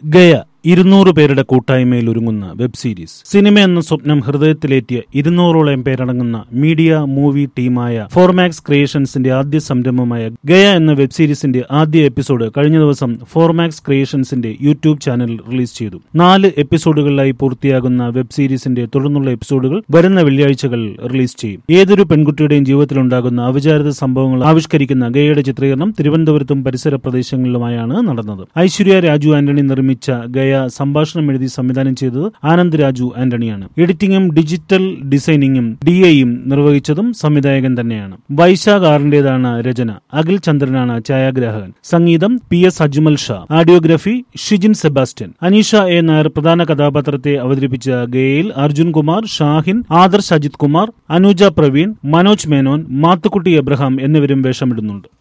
ഗയ ഇരുന്നൂറ് പേരുടെ കൂട്ടായ്മയിൽ ഒരുങ്ങുന്ന വെബ് സീരീസ് സിനിമ എന്ന സ്വപ്നം ഹൃദയത്തിലേറ്റിയ ഇരുന്നൂറോളം പേരടങ്ങുന്ന മീഡിയ മൂവി ടീമായ ഫോർമാക്സ് ക്രിയേഷൻസിന്റെ ആദ്യ സംരംഭമായ ഗയ എന്ന വെബ് സീരീസിന്റെ ആദ്യ എപ്പിസോഡ് കഴിഞ്ഞ ദിവസം ഫോർമാക്സ് ക്രിയേഷൻസിന്റെ യൂട്യൂബ് ചാനലിൽ റിലീസ് ചെയ്തു നാല് എപ്പിസോഡുകളിലായി പൂർത്തിയാകുന്ന വെബ് സീരീസിന്റെ തുടർന്നുള്ള എപ്പിസോഡുകൾ വരുന്ന വെള്ളിയാഴ്ചകൾ റിലീസ് ചെയ്യും ഏതൊരു പെൺകുട്ടിയുടെയും ജീവിതത്തിലുണ്ടാകുന്ന അവിചാരിത സംഭവങ്ങൾ ആവിഷ്കരിക്കുന്ന ഗയയുടെ ചിത്രീകരണം തിരുവനന്തപുരത്തും പരിസര പ്രദേശങ്ങളിലുമായാണ് നടന്നത് ഐശ്വര്യ രാജു ആന്റണി നിർമ്മിച്ച ഗയ സംഭാഷണം എഴുതി സംവിധാനം ചെയ്തത് ആനന്ദ് രാജു ആന്റണിയാണ് എഡിറ്റിംഗും ഡിജിറ്റൽ ഡിസൈനിങ്ങും ഡി ഐയും നിർവഹിച്ചതും സംവിധായകൻ തന്നെയാണ് വൈശാഖ് ആറിന്റേതാണ് രചന അഖിൽ ചന്ദ്രനാണ് ഛായാഗ്രാഹകൻ സംഗീതം P S Ajmal Shah audiography Shijin Sebastian Aneesha A Nair പ്രധാന കഥാപാത്രത്തെ അവതരിപ്പിച്ച ഗയയിൽ അർജുൻ കുമാർ ഷാഹിൻ ആദർശ് അജിത് കുമാർ അനുജ പ്രവീൺ മനോജ് മേനോൻ മാത്തുക്കുട്ടി എബ്രഹാം എന്നിവരും വേഷമിടുന്നുണ്ട്